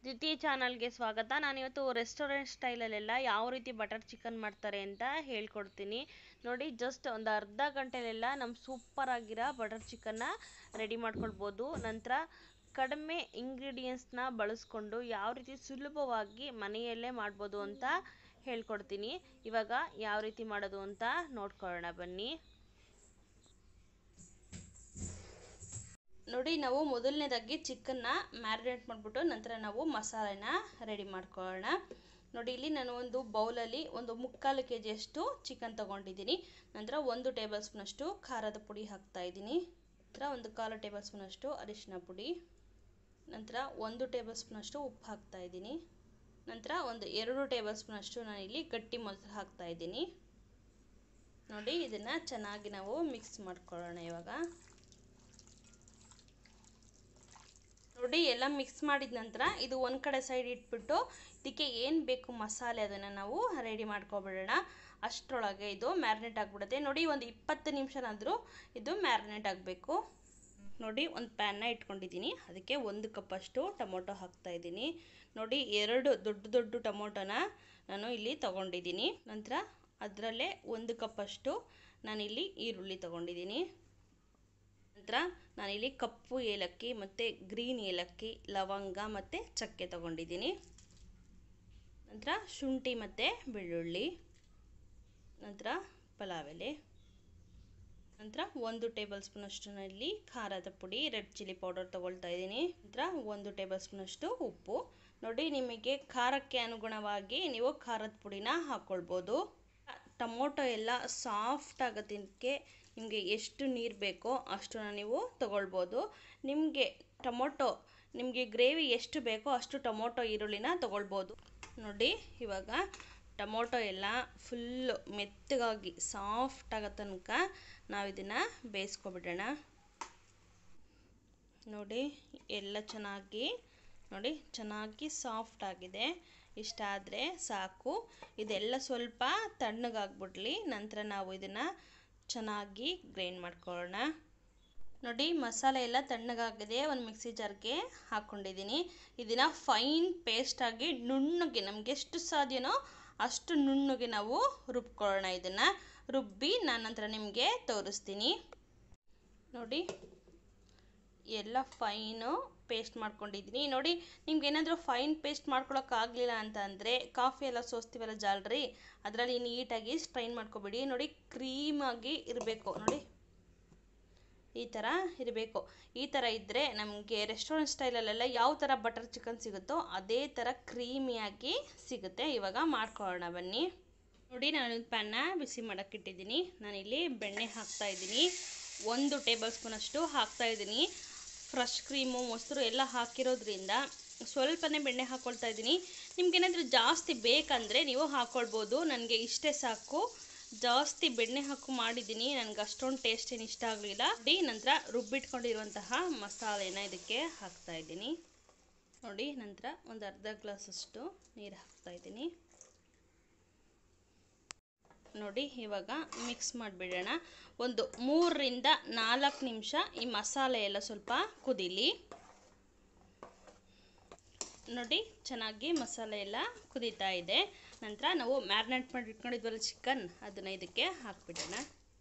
ದ್ವಿತೀಯ ಚಾನಲ್ಗೆ ಸ್ವಾಗತ ನಾನಿವತ್ತು ರೆಸ್ಟೋರೆಂಟ್ ಸ್ಟೈಲಲ್ಲೆಲ್ಲ ಯಾವ ರೀತಿ ಬಟರ್ ಚಿಕನ್ ಮಾಡ್ತಾರೆ ಅಂತ ಹೇಳ್ಕೊಡ್ತೀನಿ ನೋಡಿ ಜಸ್ಟ್ ಒಂದು ಅರ್ಧ ಗಂಟೆಲೆಲ್ಲ ನಮ್ಮ ಸೂಪರ್ ಆಗಿರೋ ಬಟರ್ ಚಿಕನ್ನ ರೆಡಿ ಮಾಡ್ಕೊಳ್ಬೋದು ನಂತರ ಕಡಿಮೆ ಇಂಗ್ರೀಡಿಯೆಂಟ್ಸ್ನ ಬಳಸ್ಕೊಂಡು ಯಾವ ರೀತಿ ಸುಲಭವಾಗಿ ಮನೆಯಲ್ಲೇ ಮಾಡ್ಬೋದು ಅಂತ ಹೇಳ್ಕೊಡ್ತೀನಿ ಇವಾಗ ಯಾವ ರೀತಿ ಮಾಡೋದು ಅಂತ ನೋಡ್ಕೊಳ್ಳೋಣ ಬನ್ನಿ ನೋಡಿ ನಾವು ಮೊದಲನೇದಾಗಿ ಚಿಕನ್ನ ಮ್ಯಾರಿನೇಟ್ ಮಾಡಿಬಿಟ್ಟು ನಂತರ ನಾವು ಮಸಾಲೆನ ರೆಡಿ ಮಾಡ್ಕೊಳ್ಳೋಣ ನೋಡಿ ಇಲ್ಲಿ ನಾನು ಒಂದು ಬೌಲಲ್ಲಿ ಒಂದು ಮುಕ್ಕಾಲು ಕೆ ಜಿಯಷ್ಟು ಚಿಕನ್ ತೊಗೊಂಡಿದ್ದೀನಿ ನಂತರ ಒಂದು ಟೇಬಲ್ ಸ್ಪೂನಷ್ಟು ಖಾರದ ಪುಡಿ ಹಾಕ್ತಾ ಇದ್ದೀನಿ ನಂತರ ಒಂದು ಕಾಲು ಟೇಬಲ್ ಸ್ಪೂನಷ್ಟು ಅರಿಶಿನ ಪುಡಿ ನಂತರ ಒಂದು ಟೇಬಲ್ ಸ್ಪೂನಷ್ಟು ಉಪ್ಪು ಹಾಕ್ತಾ ಇದ್ದೀನಿ ನಂತರ ಒಂದು ಎರಡು ಟೇಬಲ್ ಸ್ಪೂನಷ್ಟು ನಾನಿಲ್ಲಿ ಗಟ್ಟಿ ಮೊಸರು ಹಾಕ್ತಾ ಇದ್ದೀನಿ ನೋಡಿ ಇದನ್ನು ಚೆನ್ನಾಗಿ ನಾವು ಮಿಕ್ಸ್ ಮಾಡ್ಕೊಳ್ಳೋಣ ಇವಾಗ ನೋಡಿ ಎಲ್ಲ ಮಿಕ್ಸ್ ಮಾಡಿದ ನಂತರ ಇದು ಒಂದು ಕಡೆ ಸೈಡ್ ಇಟ್ಬಿಟ್ಟು ಇದಕ್ಕೆ ಏನು ಬೇಕು ಮಸಾಲೆ ಅದನ್ನು ನಾವು ರೆಡಿ ಮಾಡ್ಕೊಬಿಡೋಣ ಅಷ್ಟರೊಳಗೆ ಇದು ಮ್ಯಾರಿನೇಟ್ ಆಗಿಬಿಡುತ್ತೆ ನೋಡಿ ಒಂದು ಇಪ್ಪತ್ತು ನಿಮಿಷನಾದರೂ ಇದು ಮ್ಯಾರಿನೇಟ್ ಆಗಬೇಕು ನೋಡಿ ಒಂದು ಪ್ಯಾನ್ನ ಇಟ್ಕೊಂಡಿದ್ದೀನಿ ಅದಕ್ಕೆ ಒಂದು ಕಪ್ಪಷ್ಟು ಟೊಮೊಟೊ ಹಾಕ್ತಾ ಇದ್ದೀನಿ ನೋಡಿ ಎರಡು ದೊಡ್ಡ ದೊಡ್ಡ ಟೊಮೊಟೊನ ನಾನು ಇಲ್ಲಿ ತೊಗೊಂಡಿದ್ದೀನಿ ನಂತರ ಅದರಲ್ಲೇ ಒಂದು ಕಪ್ಪಷ್ಟು ನಾನಿಲ್ಲಿ ಈರುಳ್ಳಿ ತೊಗೊಂಡಿದ್ದೀನಿ ನಂತರ ನಾನಿಲ್ಲಿ ಕಪ್ಪು ಏಲಕ್ಕಿ ಮತ್ತು ಗ್ರೀನ್ ಏಲಕ್ಕಿ ಲವಂಗ ಮತ್ತು ಚಕ್ಕೆ ತೊಗೊಂಡಿದ್ದೀನಿ ನಂತರ ಶುಂಠಿ ಮತ್ತು ಬೆಳ್ಳುಳ್ಳಿ ನಂತರ ಪಲಾವ್ ಎಲೆ ನಂತರ ಒಂದು ಟೇಬಲ್ ಸ್ಪೂನಷ್ಟು ಇಲ್ಲಿ ಖಾರದ ಪುಡಿ ರೆಡ್ ಚಿಲ್ಲಿ ಪೌಡರ್ ತೊಗೊಳ್ತಾ ಇದ್ದೀನಿ ನಂತರ ಒಂದು ಟೇಬಲ್ ಸ್ಪೂನಷ್ಟು ಉಪ್ಪು ನೋಡಿ ನಿಮಗೆ ಖಾರಕ್ಕೆ ಅನುಗುಣವಾಗಿ ನೀವು ಖಾರದ ಪುಡಿನ ಹಾಕ್ಕೊಳ್ಬೋದು ಟೊಮೊಟೊ ಎಲ್ಲ ಸಾಫ್ಟ್ ಆಗೋದಕ್ಕೆ ನಿಮಗೆ ಎಷ್ಟು ನೀರು ಬೇಕೋ ಅಷ್ಟನ್ನು ನೀವು ತಗೊಳ್ಬೋದು ನಿಮಗೆ ಟೊಮೊಟೊ ನಿಮಗೆ ಗ್ರೇವಿ ಎಷ್ಟು ಬೇಕೋ ಅಷ್ಟು ಟೊಮೊಟೊ ಈರುಳ್ಳಿನ ತಗೊಳ್ಬೋದು ನೋಡಿ ಇವಾಗ ಟೊಮೊಟೊ ಎಲ್ಲ ಫುಲ್ಲು ಮೆತ್ತಗಾಗಿ ಸಾಫ್ಟ್ ಆಗೋ ತನಕ ನಾವು ಇದನ್ನು ಬೇಯಿಸ್ಕೊಬಿಡೋಣ ನೋಡಿ ಎಲ್ಲ ಚೆನ್ನಾಗಿ ನೋಡಿ ಚೆನ್ನಾಗಿ ಸಾಫ್ಟ್ ಆಗಿದೆ ಇಷ್ಟಾದರೆ ಸಾಕು ಇದೆಲ್ಲ ಸ್ವಲ್ಪ ತಣ್ಣಗಾಗ್ಬಿಡ್ಲಿ ನಂತರ ನಾವು ಇದನ್ನು ಚೆನ್ನಾಗಿ ಗ್ರೈಂಡ್ ಮಾಡ್ಕೊಳ್ಳೋಣ ನೋಡಿ ಮಸಾಲೆ ಎಲ್ಲ ತಣ್ಣಗಾಗಿದೆ ಒಂದು ಮಿಕ್ಸಿ ಜಾರ್ಗೆ ಹಾಕ್ಕೊಂಡಿದ್ದೀನಿ ಇದನ್ನು ಫೈನ್ ಪೇಸ್ಟಾಗಿ ನುಣ್ಣಗೆ ನಮಗೆ ಎಷ್ಟು ಸಾಧ್ಯನೋ ಅಷ್ಟು ನುಣ್ಣಗೆ ನಾವು ರುಬ್ಕೊಳ್ಳೋಣ ಇದನ್ನು ರುಬ್ಬಿ ನಾನು ನಂತರ ನಿಮಗೆ ತೋರಿಸ್ತೀನಿ ನೋಡಿ ಎಲ್ಲ ಫೈನು ಪೇಸ್ಟ್ ಮಾಡ್ಕೊಂಡಿದ್ದೀನಿ ನೋಡಿ ನಿಮ್ಗೆ ಏನಾದರೂ ಫೈನ್ ಪೇಸ್ಟ್ ಮಾಡ್ಕೊಳಕ್ಕಾಗಲಿಲ್ಲ ಅಂತ ಅಂದರೆ ಕಾಫಿ ಎಲ್ಲ ಸೋಸ್ತೀವಲ್ಲ ಜಾಲ್ರಿ ಅದರಲ್ಲಿ ನೀಟಾಗಿ ಸ್ಟ್ರೈನ್ ಮಾಡ್ಕೊಬಿಡಿ ನೋಡಿ ಕ್ರೀಮಾಗಿ ಇರಬೇಕು ನೋಡಿ ಈ ಥರ ಇರಬೇಕು ಈ ಥರ ಇದ್ದರೆ ನಮಗೆ ರೆಸ್ಟೋರೆಂಟ್ ಸ್ಟೈಲಲ್ಲೆಲ್ಲ ಯಾವ ಥರ ಬಟರ್ ಚಿಕನ್ ಸಿಗುತ್ತೋ ಅದೇ ಥರ ಕ್ರೀಮಿಯಾಗಿ ಸಿಗುತ್ತೆ ಇವಾಗ ಮಾಡ್ಕೊಳ್ಳೋಣ ಬನ್ನಿ ನೋಡಿ ನಾನು ಪ್ಯಾನ್ನ ಬಿಸಿ ಮಾಡೋಕ್ಕಿಟ್ಟಿದ್ದೀನಿ ನಾನಿಲ್ಲಿ ಬೆಣ್ಣೆ ಹಾಕ್ತಾ ಇದ್ದೀನಿ ಒಂದು ಟೇಬಲ್ ಸ್ಪೂನಷ್ಟು ಹಾಕ್ತಾ ಇದ್ದೀನಿ ಫ್ರೆಶ್ ಕ್ರೀಮು ಮೊಸರು ಎಲ್ಲ ಹಾಕಿರೋದ್ರಿಂದ ಸ್ವಲ್ಪನೇ ಬೆಣ್ಣೆ ಹಾಕ್ಕೊಳ್ತಾ ಇದ್ದೀನಿ ನಿಮ್ಗೇನಾದರೂ ಜಾಸ್ತಿ ಬೇಕಂದರೆ ನೀವು ಹಾಕ್ಕೊಳ್ಬೋದು ನನಗೆ ಇಷ್ಟೇ ಸಾಕು ಜಾಸ್ತಿ ಬೆಣ್ಣೆ ಹಾಕು ಮಾಡಿದ್ದೀನಿ ನನಗೆ ಅಷ್ಟೊಂದು ಟೇಸ್ಟ್ ಏನು ಇಷ್ಟ ಆಗಲಿಲ್ಲ ನೋಡಿ ನಂತರ ರುಬ್ಬಿಟ್ಕೊಂಡಿರುವಂತಹ ಮಸಾಲೆನ ಇದಕ್ಕೆ ಹಾಕ್ತಾ ಇದ್ದೀನಿ ನೋಡಿ ನಂತರ ಒಂದು ಅರ್ಧ ಗ್ಲಾಸಷ್ಟು ನೀರು ಹಾಕ್ತಾ ಇದ್ದೀನಿ ನೋಡಿ ಇವಾಗ ಮಿಕ್ಸ್ ಮಾಡಿಬಿಡೋಣ ಒಂದು ಮೂರರಿಂದ ನಾಲ್ಕು ನಿಮಿಷ ಈ ಮಸಾಲೆ ಎಲ್ಲ ಸ್ವಲ್ಪ ಕುದೀಲಿ ನೋಡಿ ಚೆನ್ನಾಗಿ ಮಸಾಲೆ ಎಲ್ಲ ಕುದೀತಾ ಇದೆ ನಂತರ ನಾವು ಮ್ಯಾರಿನೇಟ್ ಮಾಡಿ ಇಟ್ಕೊಂಡಿದ್ವಲ್ಲ ಚಿಕನ್ ಅದನ್ನು ಇದಕ್ಕೆ ಹಾಕ್ಬಿಡೋಣ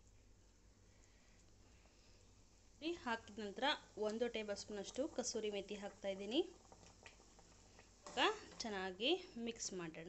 ಹಾಕಿದ ನಂತರ ಒಂದು ಟೇಬಲ್ ಸ್ಪೂನಷ್ಟು ಕಸೂರಿ ಮೆಥಿ ಹಾಕ್ತಾ ಇದ್ದೀನಿ ಇವಾಗ ಚೆನ್ನಾಗಿ ಮಿಕ್ಸ್ ಮಾಡೋಣ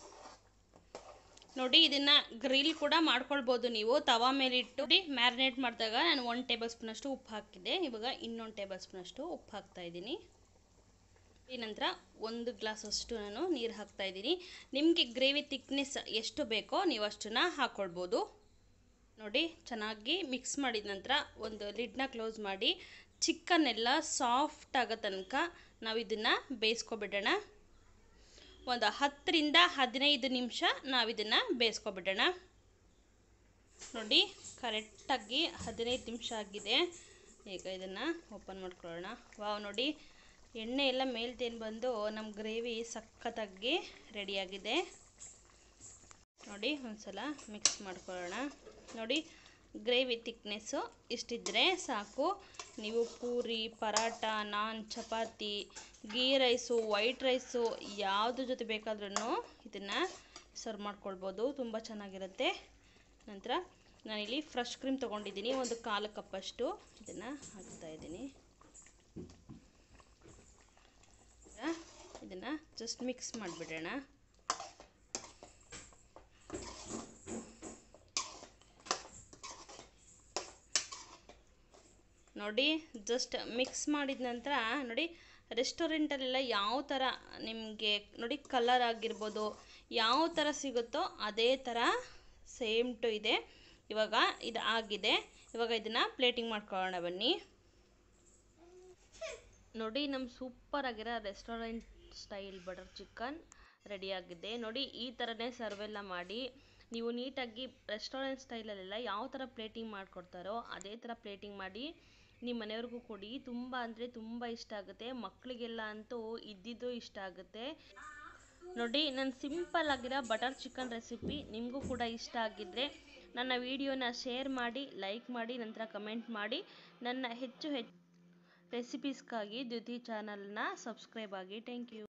ನೋಡಿ ಇದನ್ನು ಗ್ರಿಲ್ ಕೂಡ ಮಾಡ್ಕೊಳ್ಬೋದು ನೀವು ತವಾ ಮೇಲೆ ಇಟ್ಟು ಮ್ಯಾರಿನೇಟ್ ಮಾಡಿದಾಗ ನಾನು ಒಂದು ಟೇಬಲ್ ಸ್ಪೂನಷ್ಟು ಉಪ್ಪು ಹಾಕಿದ್ದೆ ಇವಾಗ ಇನ್ನೊಂದು ಟೇಬಲ್ ಸ್ಪೂನಷ್ಟು ಉಪ್ಪು ಹಾಕ್ತಾ ಇದ್ದೀನಿ ಈ ನಂತರ ಒಂದು ಗ್ಲಾಸಷ್ಟು ನಾನು ನೀರು ಹಾಕ್ತಾ ಇದ್ದೀನಿ ನಿಮಗೆ ಗ್ರೇವಿ ತಿಕ್ನೆಸ್ ಎಷ್ಟು ಬೇಕೋ ನೀವು ಅಷ್ಟನ್ನು ಹಾಕ್ಕೊಳ್ಬೋದು ನೋಡಿ ಚೆನ್ನಾಗಿ ಮಿಕ್ಸ್ ಮಾಡಿದ ನಂತರ ಒಂದು ಲಿಡ್ನ ಕ್ಲೋಸ್ ಮಾಡಿ ಚಿಕನ್ ಎಲ್ಲ ಸಾಫ್ಟ್ ಆಗೋ ತನಕ ನಾವು ಇದನ್ನು ಬೇಯಿಸ್ಕೊಬಿಡೋಣ ಒಂದು ಹತ್ತರಿಂದ ಹದಿನೈದು ನಿಮಿಷ ನಾವು ಇದನ್ನು ಬೇಯಿಸ್ಕೊಬಿಡೋಣ ನೋಡಿ ಕರೆಕ್ಟಾಗಿ ಹದಿನೈದು ನಿಮಿಷ ಆಗಿದೆ ಈಗ ಇದನ್ನು ಓಪನ್ ಮಾಡ್ಕೊಳ್ಳೋಣ ವಾವ್ ನೋಡಿ ಎಣ್ಣೆ ಎಲ್ಲ ಮೇಲ್ತೇನು ಬಂದು ನಮ್ಮ ಗ್ರೇವಿ ಸಖತ್ತಾಗಿ ರೆಡಿಯಾಗಿದೆ ನೋಡಿ ಒಂದ್ಸಲ ಮಿಕ್ಸ್ ಮಾಡ್ಕೊಳ್ಳೋಣ ನೋಡಿ ಗ್ರೇವಿ ತಿಕ್ನೆಸ್ಸು ಇಷ್ಟಿದ್ದರೆ ಸಾಕು ನೀವು puri paratha naan chapati ghee rice white rice ಯಾವ್ದ್ರ ಜೊತೆ ಬೇಕಾದ್ರೂ ಇದನ್ನು ಸರ್ವ್ ಮಾಡ್ಕೊಳ್ಬೋದು ತುಂಬ ಚೆನ್ನಾಗಿರುತ್ತೆ ನಂತರ ನಾನಿಲ್ಲಿ ಫ್ರೆಶ್ ಕ್ರೀಮ್ ತೊಗೊಂಡಿದ್ದೀನಿ ಒಂದು ಕಾಲು ಕಪ್ಪಷ್ಟು ಇದನ್ನು ಹಾಕ್ತಾಯಿದ್ದೀನಿ ಇದನ್ನು ಜಸ್ಟ್ ಮಿಕ್ಸ್ ಮಾಡಿಬಿಡೋಣ ನೋಡಿ ಜಸ್ಟ್ ಮಿಕ್ಸ್ ಮಾಡಿದ ನಂತರ ನೋಡಿ ರೆಸ್ಟೋರೆಂಟಲ್ಲೆಲ್ಲ ಯಾವ ಥರ ನಿಮಗೆ ನೋಡಿ ಕಲರ್ ಆಗಿರ್ಬೋದು ಯಾವ ಥರ ಸಿಗುತ್ತೋ ಅದೇ ಥರ ಸೇಮ್ ಟು ಇದೆ ಇವಾಗ ಇದು ಆಗಿದೆ ಇವಾಗ ಇದನ್ನು ಪ್ಲೇಟಿಂಗ್ ಮಾಡ್ಕೊಳ್ಳೋಣ ಬನ್ನಿ ನೋಡಿ ನಮ್ಮ ಸೂಪರ್ ಆಗಿರೋ ರೆಸ್ಟೋರೆಂಟ್ ಸ್ಟೈಲ್ ಬಟರ್ ಚಿಕನ್ ರೆಡಿಯಾಗಿದೆ ನೋಡಿ ಈ ಥರನೇ ಸರ್ವೆಲ್ಲ ಮಾಡಿ ನೀವು ನೀಟಾಗಿ ರೆಸ್ಟೋರೆಂಟ್ ಸ್ಟೈಲಲ್ಲೆಲ್ಲ ಯಾವ ಥರ ಪ್ಲೇಟಿಂಗ್ ಮಾಡಿಕೊಡ್ತಾರೋ ಅದೇ ಥರ ಪ್ಲೇಟಿಂಗ್ ಮಾಡಿ ನಿಮ್ಮ ಮನೆಯವ್ರಿಗೂ ಕೊಡಿ ತುಂಬ ಅಂದರೆ ತುಂಬ ಇಷ್ಟ ಆಗುತ್ತೆ ಮಕ್ಕಳಿಗೆಲ್ಲ ಅಂತೂ ಇದ್ದಿದ್ದು ಇಷ್ಟ ಆಗುತ್ತೆ ನೋಡಿ ನನ್ನ ಸಿಂಪಲ್ ಆಗಿರೋ ಬಟರ್ ಚಿಕನ್ ರೆಸಿಪಿ ನಿಮಗೂ ಕೂಡ ಇಷ್ಟ ಆಗಿದ್ದರೆ ನನ್ನ ವಿಡಿಯೋನ ಶೇರ್ ಮಾಡಿ ಲೈಕ್ ಮಾಡಿ ನಂತರ ಕಮೆಂಟ್ ಮಾಡಿ ನನ್ನ ಹೆಚ್ಚು ಹೆಚ್ಚು ರೆಸಿಪೀಸ್ಗಾಗಿ ದ್ಯುತಿ ಚಾನಲ್ನ ಸಬ್ಸ್ಕ್ರೈಬ್ ಆಗಿ ಥ್ಯಾಂಕ್ ಯು